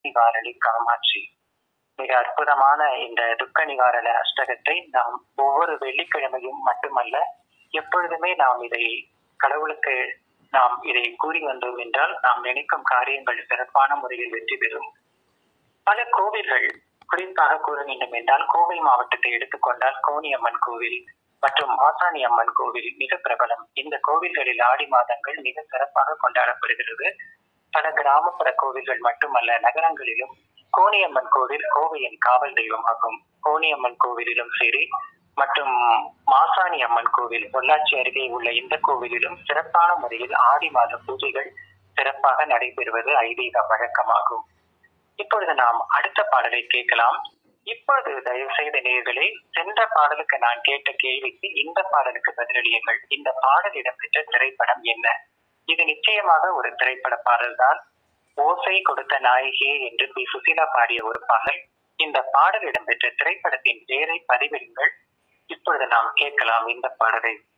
நிவாரணி காமாட்சி மிக அற்புதமான இந்த துக்க நிவாரண அஷ்டகத்தை நாம் ஒவ்வொரு வெள்ளிக்கிழமையும் மட்டுமல்ல எப்பொழுதுமே நாம் இதை கடவுளுக்கு நாம் இதை கூறி வந்தோம் என்றால் நாம் நினைக்கும் காரியங்கள் சிறப்பான முறையில் வெற்றி பெறும் பல கோவில்கள் குறிப்பாக கூற வேண்டும் என்றால் கோவை மாவட்டத்தை எடுத்துக்கொண்டால் கோணியம்மன் கோவில் மற்றும் மாசாணி அம்மன் கோவில் மிக பிரபலம் இந்த கோவில்களில் ஆடி மாதங்கள் மிக சிறப்பாக கொண்டாடப்படுகிறது பல கிராமப்புற கோவில்கள் மட்டுமல்ல நகரங்களிலும் கோணியம்மன் கோவில் கோவையின் காவல் தெய்வமாகும் கோணியம்மன் கோவிலிலும் சரி மற்றும் மாசாணி அம்மன் கோவில் பொள்ளாச்சி அருகே உள்ள இந்த கோவிலிலும் சிறப்பான முறையில் ஆடி மாத பூஜைகள் சிறப்பாக நடைபெறுவது ஐதீக வழக்கமாகும் இப்பொழுது நாம் அடுத்த பாடலை கேட்கலாம் இப்பொழுது தயவு செய்த நேயர்களே சென்ற பாடலுக்கு நான் கேட்ட கேள்விக்கு இந்த பாடலுக்கு பதிலளியுங்கள் இந்த பாடல் இடம்பெற்ற திரைப்படம் என்ன இது நிச்சயமாக ஒரு திரைப்பட பாடல்தான் ஓசை கொடுத்த நாயகியே என்று பி சுசீலா பாடிய ஒரு பாடல் இந்த பாடல் இடம்பெற்ற திரைப்படத்தின் பெயரை பதிவிடுங்கள் இப்பொழுது நாம் கேட்கலாம் இந்த பாடலை